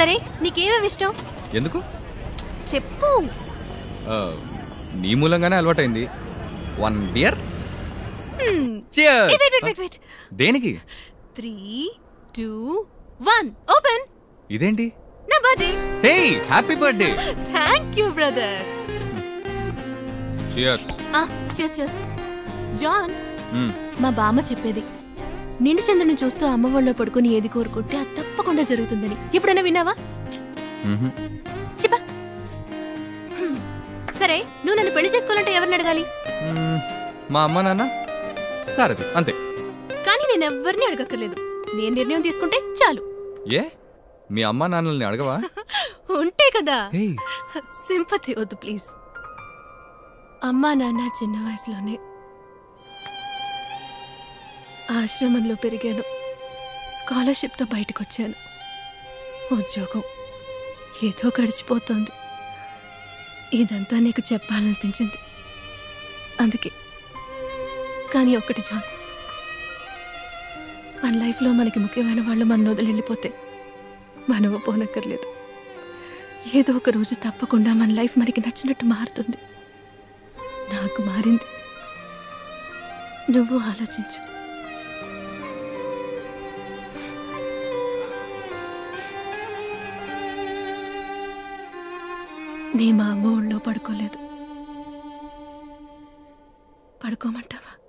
సరే నీకేమేమి ఇష్టం ఎందుకు చెప్పు ఆ, నీ మూలంగానే అలవాటైంది one beer Hmm. Cheers. Wait, wait, wait, wait, wait. దేనికి త్రీ టూ వన్ ఓపెన్ ఇదేంటి నా birthday hey happy birthday thank you brother cheers చూస్ చూస్ జాన్ మా బామ్మ చెప్పేది నిండు చంద్రుని చూస్తూ అమ్మ వాళ్ళలో పడుకుని ఏది కోరుకుంటే అది తప్పకుండా జరుగుతుందని ఎప్పుడైనా విన్నావా చెప్పా హ్మ్. సరే నువ్వు నన్ను పెళ్లి చేసుకోవాలంటే ఎవరిని అడగాలి మా అమ్మ నాన్న సారథి అంతే కానీ నేను ఎవరిని అడగక్కర్లేదు నేను నిర్ణయం తీసుకుంటే చాలు ఏ మీ అమ్మ నాన్నల్ని అడగవా ఉంటే కదా హే సింపతి వద్దు ప్లీజ్ అమ్మా నాన్న చిన్న వయసులోనే ఆశ్రమంలో పెరిగాను స్కాలర్షిప్తో బయటకు వచ్చాను ఉద్యోగం ఏదో గడిచిపోతుంది ఇదంతా నీకు చెప్పాలనిపించింది అందుకే కానీ ఒక్కటి జాన్ మన లైఫ్లో మనకి ముఖ్యమైన వాళ్ళు మన వదిలి వెళ్ళిపోతే మనము పోనక్కర్లేదు ఏదో ఒక రోజు తప్పకుండా మన లైఫ్ మనకి నచ్చినట్టు మారుతుంది నాకు మారింది నువ్వు ఆలోచించు నీ మా అమ్మ ఒళ్ళో పడుకోలేదు పడుకోమంటావా